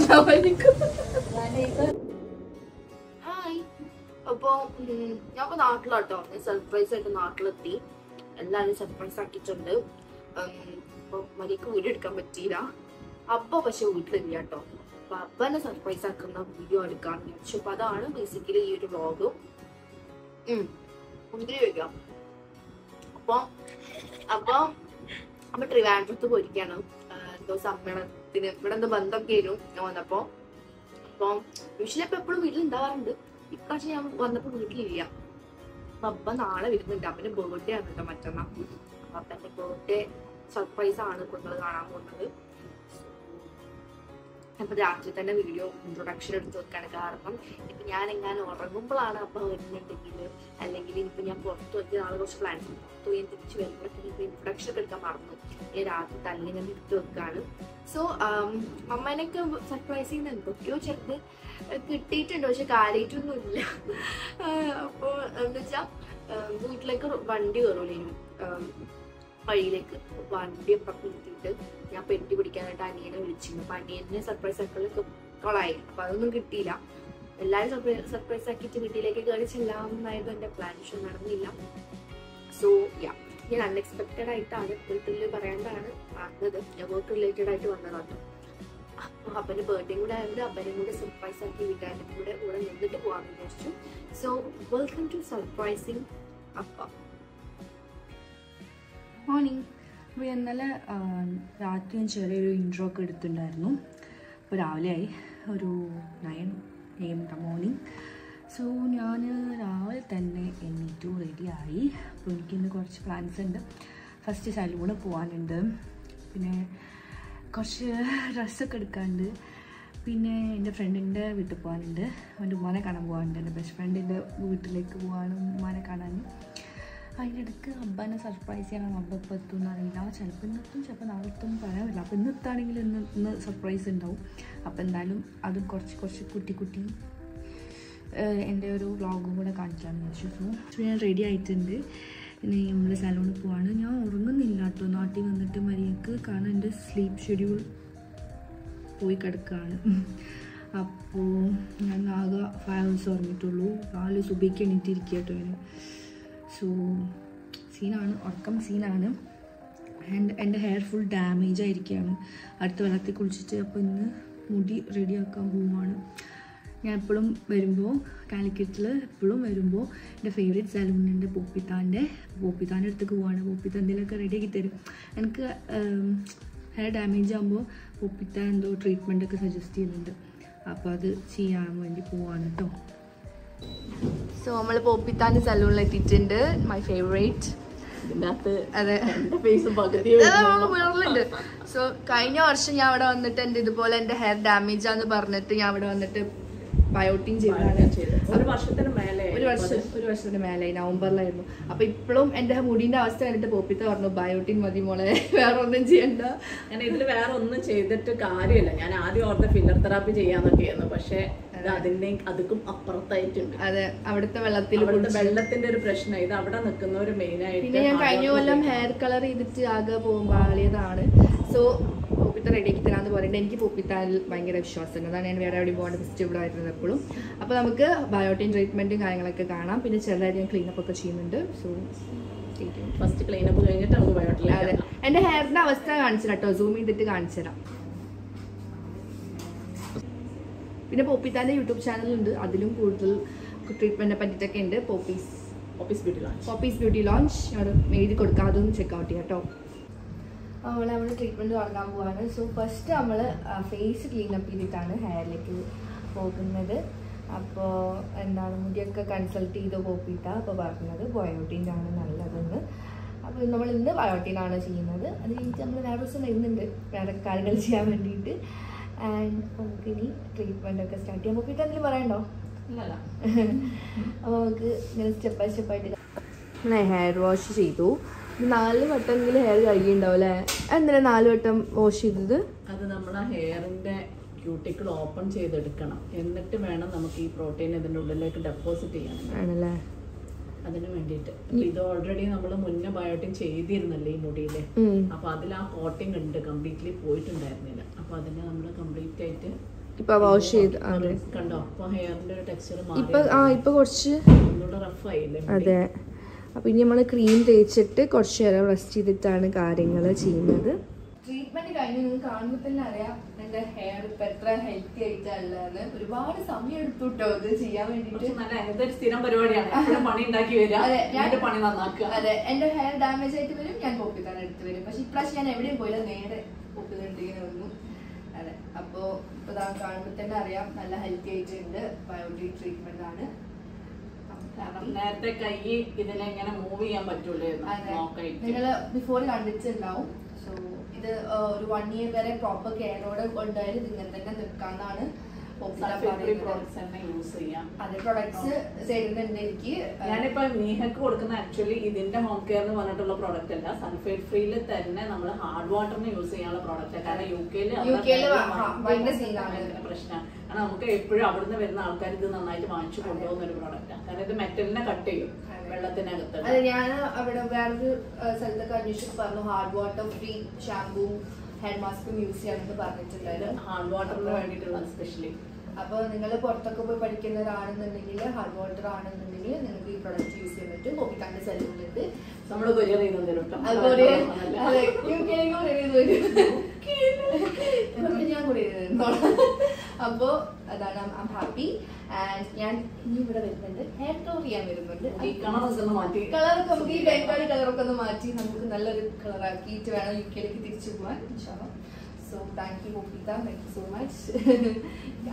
അസ്സലാമലൈക്കും ഹായ് അപ്പൊ ഉം, ഞാൻ ഇപ്പൊ നാട്ടിലാട്ടോ ഞാൻ സർപ്രൈസ് ആയിട്ട് നാട്ടിലെത്തി എല്ലാവരും സർപ്രൈസ് ആക്കിയിട്ടുണ്ട് ഉം, അപ്പൊ മരിക്ക് വീഡിയോ എടുക്കാൻ പറ്റിയില്ല അപ്പൊ പക്ഷെ വീട്ടിലില്ല കേട്ടോ അപ്പൊ അപ്പനെ സർപ്രൈസ് ആക്കുന്ന വീഡിയോ എടുക്കാൻ വിചാരിച്ചു അപ്പൊ അതാണ് ബേസിക്കലി ഈ ഒരു വ്ളോഗ് മുന്തിരി വെക്കാം അപ്പൊ അപ്പൊ അപ്പൊ ട്രിവാൻഡ്രത്ത് പോയിരിക്കാണ് ആഹ് എന്തോ സമ്മേളനത്തിന് ഇവിടെ എന്തോ ബന്ധമൊക്കെ ആയിരുന്നു ഞാൻ വന്നപ്പോ അപ്പൊ യൂഷ്വലി അപ്പൊ എപ്പോഴും വീട്ടിൽ ഉണ്ടാവാറുണ്ട് ഇപ്രാവശ്യം ഞാൻ വന്നപ്പോ വീട്ടിലില്ല അപ്പൊ അപ്പ നാളെ വരുന്നുണ്ട് അപ്പന്റെ ബർത്ത്ഡേ ആണ് കേട്ടോ മറ്റന്നാ അപ്പൊ അപ്പന്റെ ബർത്ത്ഡേ സർപ്രൈസ് ആണ് ഇപ്പൊ നിങ്ങൾ കാണാൻ പോകുന്നത് അപ്പൊ രാത്രി തന്നെ വീഡിയോ ഇൻട്രൊഡക്ഷൻ എടുത്ത് വെക്കാണ് കാരണം ഇപ്പൊ ഞാൻ എങ്ങാനും ഉറങ്ങുമ്പോഴാണ് അപ്പ വരുന്നുണ്ടെങ്കിൽ അല്ലെങ്കിൽ ഇനിയിപ്പോ ഞാൻ പുറത്ത് വെച്ച് നാളെ കുറച്ച് പ്ലാൻസ് പുറത്ത് പോയി തിരിച്ചു വരുമ്പോഴത്തേക്ക് ഇപ്പൊ ഇൻട്രൊഡക്ഷൻ ഒക്കെ എടുക്കാൻ മറന്നു ഞാൻ രാത്രി തന്നെ ഞാൻ എടുത്ത് വെക്കാണ് സോ അമ്മേനൊക്കെ സർപ്രൈസ് ചെയ്യുന്ന എന്തൊക്കെയോ ചെറുത് കിട്ടിയിട്ടുണ്ട് പക്ഷെ കാര്യമായിട്ടൊന്നും ഇല്ല അപ്പോൾ എന്താ വെച്ചാൽ വീട്ടിലേക്ക് വണ്ടി കയറൂലേനും വഴിയിലേക്ക് വണ്ടി അപ്പുറത്ത് നിർത്തിയിട്ട് ഞാൻ പെട്ടി പിടിക്കാനായിട്ട് അനിയനെ വിളിച്ചിരുന്നു അപ്പൊ അനിയനെ സർപ്രൈസ് ആക്കലൊക്കെ കൊളായി അപ്പൊ അതൊന്നും കിട്ടിയില്ല എല്ലാവരും സർപ്രൈസ് സർപ്രൈസ് ആക്കിയിട്ട് വീട്ടിലേക്ക് കയറി ചെല്ലാമെന്നായിരുന്നു എന്റെ പ്ലാൻ പക്ഷെ നടന്നില്ല സോ യാ ഞാൻ അൺഎക്സ്പെക്റ്റഡ് ആയിട്ടാണ് വീട്ടിൽ പറയാണ്ടാണ് വന്നത് ഞാൻ വർക്ക് റിലേറ്റഡ് ആയിട്ട് വന്നതാണ് അപ്പൊ അപ്പന്റെ ബർത്ത്ഡേ കൂടെ ആയതുകൊണ്ട് അപ്പനെ കൂടെ സർപ്രൈസ് ആക്കി വീട്ടുകാരുടെ കൂടെ കൂടെ നിന്നിട്ട് പോകാൻ വിചാരിച്ചു സോ വെൽക്കം ടു സർപ്രൈസിങ് അപ്പ മോർണിംഗ് അപ്പോൾ ഇന്നലെ ആ, രാത്രി ഞാൻ ചെറിയൊരു ഇൻട്രോ ഒക്കെ എടുത്തിട്ടുണ്ടായിരുന്നു അപ്പോൾ രാവിലെ ആയി ഒരു nine A M morning so ഞാൻ രാവിലെ തന്നെ എണീറ്റു റെഡിയായി അപ്പോൾ എനിക്കിന്ന് കുറച്ച് പ്ലാൻസ് ഉണ്ട് ഫസ്റ്റ് സലൂണിൽ പോകാനുണ്ട് പിന്നെ കുറച്ച് ഡ്രസ്സൊക്കെ എടുക്കാനുണ്ട് പിന്നെ എൻ്റെ ഫ്രണ്ടിൻ്റെ വീട്ടിൽ പോകാനുണ്ട് അവൻ്റെ ഉമ്മാനെ കാണാൻ പോകാനുണ്ട് എൻ്റെ ബെസ്റ്റ് ഫ്രണ്ടിൻ്റെ വീട്ടിലേക്ക് പോകാനും ഉമ്മാനെ കാണാൻ അതിൻ്റെ ഇടയ്ക്ക് അബ്ബാനെ സർപ്രൈസ് ചെയ്യണം അബ്ബ ഇപ്പോൾ എത്തും എന്നറിയില്ല ചിലപ്പോൾ ഇന്ന് എത്തും ചിലപ്പോൾ നാളെ എത്തും പറയാൻ പറ്റില്ല അപ്പോൾ ഇന്ന് എത്താണെങ്കിൽ ഇന്ന് ഇന്ന് സർപ്രൈസ് ഉണ്ടാവും അപ്പോൾ എന്തായാലും അതും കുറച്ച് കുറച്ച് കുട്ടി കുട്ടി ഏഹ് എൻ്റെ ഒരു വ്ളോഗും കൂടെ കാണിക്കാമെന്ന് വിചാരിച്ചു സോ ഞാൻ റെഡി ആയിട്ടുണ്ട് ഇനി നമ്മൾ സലൂണിൽ പോവാണ് ഞാൻ ഉറങ്ങുന്നില്ല കേട്ടോ നാട്ടിൽ വന്നിട്ട് മരിയക്ക് കാരണം എൻ്റെ സ്ലീപ്പ് ഷെഡ്യൂൾ പോയി കിടക്കുകയാണ് അപ്പോൾ ഞാൻ ആകെ ഫൈവ് ഹവേഴ്സ് ഉറങ്ങിയിട്ടുള്ളൂ നാല് സുബയ്ക്ക് എണീറ്റിരിക്കുക കേട്ടോ ഞാൻ സോ സീനാണ് ഉറക്കം സീനാണ് ആൻഡ് എൻ്റെ ഹെയർ ഫുൾ ഡാമേജ് ആയിരിക്കുകയാണ് അടുത്ത വെള്ളത്തിൽ കുളിച്ചിട്ട് അപ്പോൾ ഇന്ന് മുടി റെഡിയാക്കാൻ പോവുകയാണ് ഞാൻ എപ്പോഴും വരുമ്പോൾ കാലിക്കറ്റിൽ എപ്പോഴും വരുമ്പോൾ എൻ്റെ ഫേവറേറ്റ് സലൂണിൻ്റെ പോപ്പിത്താൻ്റെ പോപ്പിത്താൻ്റെ അടുത്തേക്ക് പോവാണ് പോപ്പിത്ത എന്തെങ്കിലുമൊക്കെ റെഡിയാക്കി തരും എനിക്ക് ഹെയർ ഡാമേജ് ആകുമ്പോൾ പോപ്പിത്ത എന്തോ ട്രീറ്റ്മെൻ്റ് ഒക്കെ സജസ്റ്റ് ചെയ്യുന്നുണ്ട് അപ്പോൾ അത് ചെയ്യാൻ വേണ്ടി പോവാണ് കേട്ടോ സോ നമ്മൾ പോപ്പിത്താന്റെ സലൂണിൽ എത്തിയിട്ടുണ്ട് മൈ ഫേവറേറ്റ് ഇതിനകത്ത് അതെ എന്റെ ഫേസ് പകുതി വീട്ടിലുണ്ട് സോ കഴിഞ്ഞ വർഷം ഞാൻ അവിടെ വന്നിട്ട് എന്റെ ഇതുപോലെ എന്റെ ഹെയർ ഡാമേജ് ആന്ന് പറഞ്ഞിട്ട് ഞാൻ അവിടെ വന്നിട്ട് ബയോട്ടിൻ ചെയ്തതാണ് ഒരു വർഷത്തിന് മേലെ ഒരു വർഷം ഒരു വർഷത്തിന് മേലെ നവംബറിലായിരുന്നു അപ്പൊ ഇപ്പോഴും എന്റെ മുടിന്റെ അവസ്ഥ കണ്ടിട്ട് പോപ്പിത്ത പറഞ്ഞു ബയോട്ടിൻ മതി മോളെ വേറെ ഒന്നും ചെയ്യണ്ട ഞാൻ ഇതിൽ വേറെ ഒന്നും ചെയ്തിട്ട് കാര്യമില്ല ഞാൻ ആദ്യം ഓർത്ത ഫില്ലർ തെറാപ്പി ചെയ്യാന്നൊക്കെയായിരുന്നു പക്ഷെ ഇത് അതിന്റെ അതുക്കും അപ്പുറത്തായിട്ടുണ്ട് അതെ അവിടുത്തെ വെള്ളത്തിൽ അവിടുത്തെ വെള്ളത്തിന്റെ ഒരു പ്രശ്നം ഇത് അവിടെ നിൽക്കുന്നവര് മെയിൻ ആയിട്ട് പിന്നെ ഞാൻ കഴിഞ്ഞ കൊല്ലം ഹെയർ കളർ ചെയ്തിട്ട് ആകെ പോകുമ്പാളിയതാണ് സോ പോപ്പിത്ത റെഡിയാക്കി തരാന്ന് പറയുന്നത് എനിക്ക് പോപ്പിത്താൽ ഭയങ്കര വിശ്വാസമുണ്ട് അതാണ് ഞാൻ വേറെ എവിടെ പോകാണ്ട് ഫസ്റ്റ് ഇവിടെ ആയിരുന്നത് എപ്പോഴും അപ്പോൾ നമുക്ക് ബയോട്ടിൻ ട്രീറ്റ്മെന്റും കാര്യങ്ങളൊക്കെ കാണാം പിന്നെ ചെറുതായിട്ട് ഞാൻ ക്ലീനപ്പ് ഒക്കെ ചെയ്യുന്നുണ്ട് സോ ഫസ്റ്റ് ക്ലീനപ്പ് കഴിഞ്ഞിട്ട് നമുക്ക് അതെ ബയോട്ടിലേക്ക് എന്റെ ഹെയറിന്റെ അവസ്ഥ കാണിച്ചു കേട്ടോ സൂം ചെയ്തിട്ട് കാണിച്ചു തരാം പിന്നെ പോപ്പിത്താന്റെ യൂട്യൂബ് ചാനലുണ്ട് അതിലും കൂടുതൽ ട്രീറ്റ്മെന്റിനെ പറ്റിയിട്ടൊക്കെ ഉണ്ട് Poppy's office beauty lounge Poppy's beauty lounge അവിടെ എഴുതി കൊടുക്കാം അതൊന്ന് ചെക്ക് ഔട്ട് ചെയ്യാം കേട്ടോ നമ്മൾ നമ്മൾ ട്രീറ്റ്മെൻറ്റ് തുടങ്ങാൻ പോവാണ് സോ ഫസ്റ്റ് നമ്മൾ ഫേസ് ക്ലീനപ്പ് ചെയ്തിട്ടാണ് ഹെയറിലേക്ക് പോകുന്നത് അപ്പോൾ എന്താണ് മുടിയൊക്കെ കൺസൾട്ട് ചെയ്ത് പോപ്പിട്ട അപ്പോൾ പറഞ്ഞത് ബയോട്ടീൻ്റെ ആണ് നല്ലതെന്ന് അപ്പോൾ നമ്മൾ ഇന്ന് ബയോട്ടീനാണ് ചെയ്യുന്നത് അത് കഴിഞ്ഞിട്ട് നമ്മൾ വേറെ ദിവസം വരുന്നുണ്ട് വേറെ കാര്യങ്ങൾ ചെയ്യാൻ വേണ്ടിയിട്ട് ആൻഡ് നമുക്ക് ഇനി ട്രീറ്റ്മെൻ്റ് ഒക്കെ സ്റ്റാർട്ട് ചെയ്യാം പോപ്പിട്ട് എന്തെങ്കിലും പറയണ്ടോ ഇല്ലല്ല അപ്പോൾ നമുക്ക് ഇങ്ങനെ സ്റ്റെപ്പ് ബൈ സ്റ്റെപ്പ് ആയിട്ട് ഞാൻ ഹെയർ വാഷ് ചെയ്തു നാല് വട്ടമെങ്കിലും ഹെയർ കഴുകിയിട്ടുണ്ടാവും അല്ലേ എന്തിനാ നാല് വട്ടം വാഷ് ചെയ്തത് അത് നമ്മൾ ആ ഹെയറിന്റെ ക്യൂട്ടിക്കിൾ ഓപ്പൺ ചെയ്തെടുക്കണം എന്നിട്ട് വേണം നമുക്ക് ഈ പ്രോട്ടീൻ ഇതിന്റെ ഉള്ളിലേക്ക് ഡെപ്പോസിറ്റ് ചെയ്യാൻ ആണല്ലേ അതിന് വേണ്ടിയിട്ട് അപ്പൊ ഇത് ഓൾറെഡി നമ്മൾ മുന്നേ ബയോട്ടിൻ ചെയ്തിരുന്നല്ലേ ഈ മുടിയില് ഉം. അപ്പൊ അതിൽ ആ കോട്ടിങ് ഉണ്ട് കംപ്ലീറ്റ്ലി പോയിട്ടുണ്ടായിരുന്നില്ല അപ്പൊ അതിനെ നമ്മൾ കംപ്ലീറ്റ് ആയിട്ട് ഇപ്പൊ വാഷ് ചെയ്ത് അതെ കണ്ടോ അപ്പൊ ഹെയറിന്റെ ഒരു ടെക്സ്ചർ ഇപ്പൊ ആ ഇപ്പൊ കുറച്ച് ഒന്നുകൂടെ റഫ് ആയില്ലേ അതെ അപ്പൊ ഇനി നമ്മൾ ക്രീം തേച്ചിട്ട് കുറച്ച് നേരം റെസ്റ്റ് ചെയ്തിട്ടാണ് കാര്യങ്ങൾ ചെയ്യുന്നത് ട്രീറ്റ്മെന്റ് കഴിഞ്ഞ് നിങ്ങൾക്ക് കാണുമ്പോൾ തന്നെ അറിയാം എന്റെ ഹെയർ ഇപ്പൊ എത്ര ഹെൽത്തി ആയിട്ടുള്ളതെന്ന് ഒരുപാട് സമയം എടുത്തു കേട്ടോ ഇത് ചെയ്യാൻ വേണ്ടിട്ട് പക്ഷെ നല്ല ഇതൊരു സ്ഥിരം പരിപാടിയാണ് എപ്പോഴും പണി ഉണ്ടാക്കി വരിക അതെ, ഞാൻ- എന്നിട്ട് പണി നന്നാക്കുക അതെ എന്റെ ഹെയർ ഡാമേജ് ആയിട്ട് വരും ഞാൻ കോപ്പി തന്നെ എടുത്ത് വരും പക്ഷെ ഇപ്രാവശ്യം ഞാൻ എവിടെയും പോയില്ല നേരെ കോപ്പി ഇങ്ങനെ വന്നു അതെ അപ്പോ ഇപ്പൊ ദാ കാണുമ്പോൾ തന്നെ അറിയാം നല്ല ഹെൽത്തി ആയിട്ടുണ്ട് ബയോട്ടിക് ട്രീറ്റ്മെന്റ് ആണ് കാരണം നേരത്തെ കൈ ഇതിനെ ഇങ്ങനെ മൂവ് ചെയ്യാൻ പറ്റുള്ളൂ അതെ നോക്കായിട്ട് നിങ്ങൾ ബിഫോർ കണ്ടിട്ടുണ്ടാവും സോ ഇത് ആ, ഒരു വൺ ഇയർ വരെ പ്രോപ്പർ കെയറോടെ കൊണ്ടുപോയാൽ ഇത് ഇങ്ങനെ തന്നെ നിൽക്കാന്നാണ് popular സൾഫേറ്റ് പറയുന്നത്. പ്രോഡക്ട്സ് തന്നെ യൂസ് ചെയ്യാം അതെ പ്രൊഡക്ട്സ് തരുന്നുണ്ട് എനിക്ക് ഞാനിപ്പോ നീഹക്ക് കൊടുക്കുന്ന ആക്ച്വലി ഇതിന്റെ ഹോം കെയർ എന്ന് പറഞ്ഞിട്ടുള്ള പ്രോഡക്റ്റ് അല്ല സൾഫേറ്റ് ഫ്രീയിൽ തന്നെ നമ്മൾ ഹാർഡ് വാട്ടറിന് യൂസ് ചെയ്യാനുള്ള പ്രോഡക്റ്റ് കാരണം യു കെയിൽ UK ല് ആ, ഭയങ്കര scene ആണ്. പ്രശ്നം കാരണം നമുക്ക് എപ്പോഴും അവിടുന്ന് വരുന്ന ആൾക്കാർ ഇത് നന്നായിട്ട് വാങ്ങിച്ചു കൊണ്ടുപോകുന്ന ഒരു പ്രോഡക്റ്റാണ് കാരണം ഇത് മെറ്റലിനെ കട്ട് ചെയ്യും അതെ. വെള്ളത്തിനകത്ത് അതെ ഞാൻ അവിടെ വേറൊരു ആ, സ്ഥലത്തൊക്കെ അന്വേഷിച്ച് പറഞ്ഞു hard water free shampoo hair മാസ്കും യൂസ് ചെയ്യാമെന്ന് പറഞ്ഞിട്ടുണ്ടായിരുന്നു ഹാർഡ് വാട്ടറിന് വേണ്ടിയിട്ടുള്ള സ്പെഷ്യലി അപ്പോൾ നിങ്ങൾ പുറത്തൊക്കെ പോയി പഠിക്കുന്നവരാണെന്നുണ്ടെങ്കിൽ ഹാർഡ് വാട്ടർ ആണെന്നുണ്ടെങ്കിൽ നിങ്ങൾക്ക് ഈ പ്രൊഡക്റ്റ് യൂസ് ചെയ്യാൻ പറ്റും കോപ്പിക്കാണ്ട് സലൂണിലുണ്ട് നമ്മൾ കൊറിയർ ചെയ്തു തരും കേട്ടോ അതുപോലെ അതെ, UK ലേക്ക് കൊറിയർ ചെയ്ത് വരും. ഇതൊക്കെ ഞാൻ കൊറിയർ ചെയ്തിരുന്നോളാം. അപ്പോ അതാണ് ഐം ഹാപ്പി ആൻഡ് ഞാൻ ഇനി ഇവിടെ വരുന്നുണ്ട് ഹെയർ ടോർ ചെയ്യാൻ വരുന്നുണ്ട് ഈ കളറൊക്കെ ഒന്ന് മാറ്റി കളറൊക്കെ നമുക്ക് ഈ ബംഗാളി കളറൊക്കെ ഒന്ന് മാറ്റി നമുക്ക് നല്ലൊരു കളർ ആക്കിയിട്ട് വേണം യു കെയിലേക്ക് തിരിച്ചു പോകാൻ so thank you Gopitha thank you so much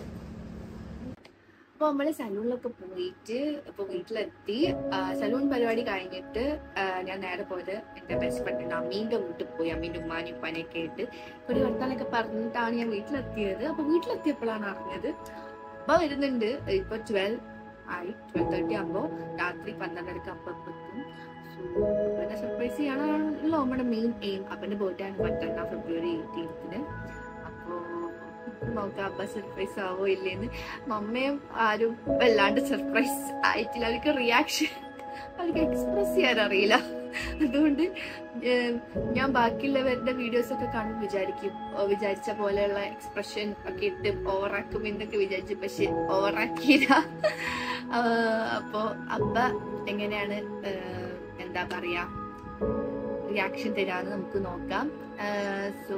അപ്പൊ നമ്മള് സലൂണിലൊക്കെ പോയിട്ട് ഇപ്പൊ വീട്ടിലെത്തി സലൂൺ പരിപാടി കഴിഞ്ഞിട്ട് ആ, ഞാൻ നേരെ പോയത് എന്റെ ബെസ്റ്റ് ഫ്രണ്ടിന്റെ അമ്മീന്റെ വീട്ടിൽ പോയി അമ്മീന്റെ ഉമ്മാനും ഉപ്പാനെയൊക്കെ ആയിട്ട് ഒരു വർത്താനൊക്കെ പറഞ്ഞിട്ടാണ് ഞാൻ വീട്ടിലെത്തിയത് അപ്പൊ വീട്ടിലെത്തിയപ്പോഴാണ് അറിഞ്ഞത് അപ്പൊ വരുന്നുണ്ട് ഇപ്പൊ ട്വൽവ് ആയി ട്വൽവ് തേർട്ടി ആകുമ്പോ രാത്രി പന്ത്രണ്ടരക്ക് അപ്പം എത്തും സോ അപ്പനെ സർപ്രൈസ് ചെയ്യാനാണല്ലോ നമ്മുടെ മെയിൻ എയിം അപ്പന്റെ ബർത്ത്ഡേ ആണ് മറ്റന്നാ ഫെബ്രുവരി എയ്റ്റീൻത്തിന് അപ്പോ നോക്കാം അപ്പ സർപ്രൈസ് ആവോ ഇല്ലേന്ന് മമ്മയും ആരും വല്ലാണ്ട് സർപ്രൈസ് ആയിട്ടില്ല അവർക്ക് റിയാക്ഷൻ അവർക്ക് എക്സ്പ്രസ് ചെയ്യാൻ അറിയില്ല അതുകൊണ്ട് ഏം, ഞാൻ ബാക്കിയുള്ളവരുടെ വീഡിയോസ് ഒക്കെ കാണുമ്പോൾ വിചാരിക്കും ഓ, വിചാരിച്ച പോലെയുള്ള എക്സ്പ്രഷൻ ഒക്കെ ഇട്ട് ഓവറാക്കും എന്നൊക്കെ വിചാരിച്ചു പക്ഷെ ഓവറാക്കിയില്ല അപ്പോ അപ്പ എങ്ങനെയാണ് ഏഹ്, എന്താ പറയാ റിയാക്ഷൻ തരാന്ന് നമുക്ക് നോക്കാം സോ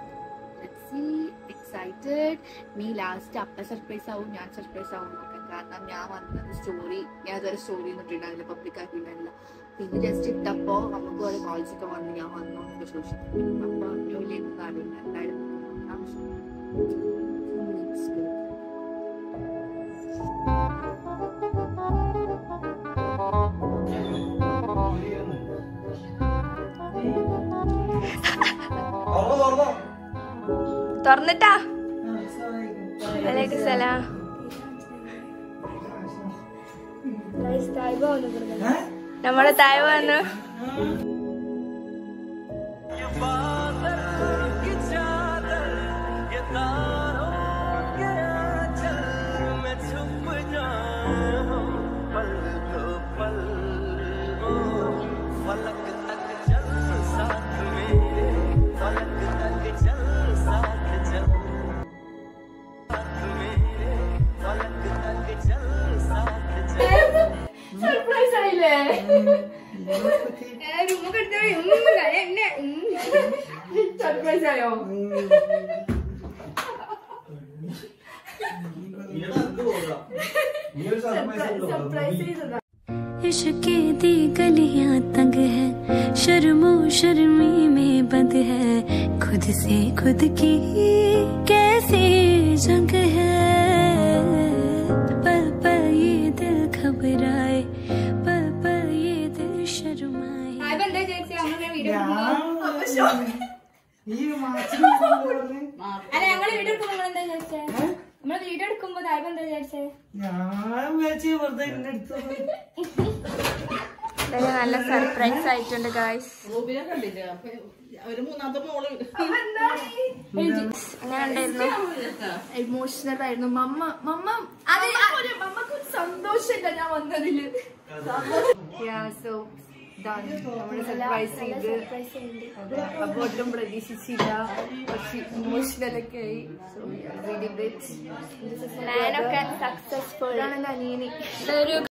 എക്സൈറ്റഡ് നീ ലാസ്റ്റ് അപ്പ സർപ്രൈസ് ആവും ഞാൻ സർപ്രൈസ് ആവും നോക്കാം കാരണം ഞാൻ വന്നത് സ്റ്റോറി ഞാൻ ഇതുവരെ സ്റ്റോറി ഒന്നും ഇട്ടിട്ടുണ്ടാവില്ല പബ്ലിക് ആക്കിയിട്ടുണ്ടാവില്ല പിന്നെ ജസ്റ്റ് ഇട്ടപ്പോ നമുക്ക് ഓരോ കോൾസ് ഒക്കെ വന്ന് ഞാൻ വന്നു എന്നൊക്കെ ചോദിച്ചിട്ട് അപ്പൊ ജോലിയൊന്നും അറിയില്ല എന്തായാലും നോക്കാം. Let's go. തുറന്നിട്ടാ വലൈക്കും സലാം നമ്മുടെ തായ് വന്നു സർപ്രൈസ് ആയില്ലേ സർപ്രൈസ് ആയോ इश्क दी गलियां तंग है शर्मो शर्मी में बंद है खुद से खुद की कैसी जंग है पल पल ये दिल घबराए पल पल ये दिल शर्माए ഈ മാസം അല്ല ഞങ്ങള് വീഡിയോ എടുക്കുമ്പോ നമ്മളെന്താ വിചാരിച്ചേ നമ്മള് വീഡിയോ എടുക്കുമ്പോ തായ്പ എന്താ വിചാരിച്ചേ ഞാൻ വിചാരിച്ചു വെറുതെ എന്നെ എടുത്തത് നല്ല സർപ്രൈസ് ആയിട്ടുണ്ട് ഗായ്സ് റൂബിനെ കണ്ടില്ല അപ്പൊ ഒരു മൂന്നാമത്തെ മോള് അങ്ങനെ ഉണ്ടായിരുന്നു ഇമോഷണൽ ആയിരുന്നു മമ്മ മമ്മ അത് മമ്മക്ക് ഒരു സന്തോഷമില്ല ഞാൻ വന്നതില് സോ ഇതാണ് നമ്മുടെ സർപ്രൈസ് ചെയ്ത് അപ്പൊ ഒട്ടും പ്രതീക്ഷിച്ചില്ല കുറച്ച് ഇമോഷണലൊക്കെ ആയി പ്ലാനൊക്കെ സക്സസ്ഫുൾ ഇതാണ് എൻ്റെ അനിയനി ഒരു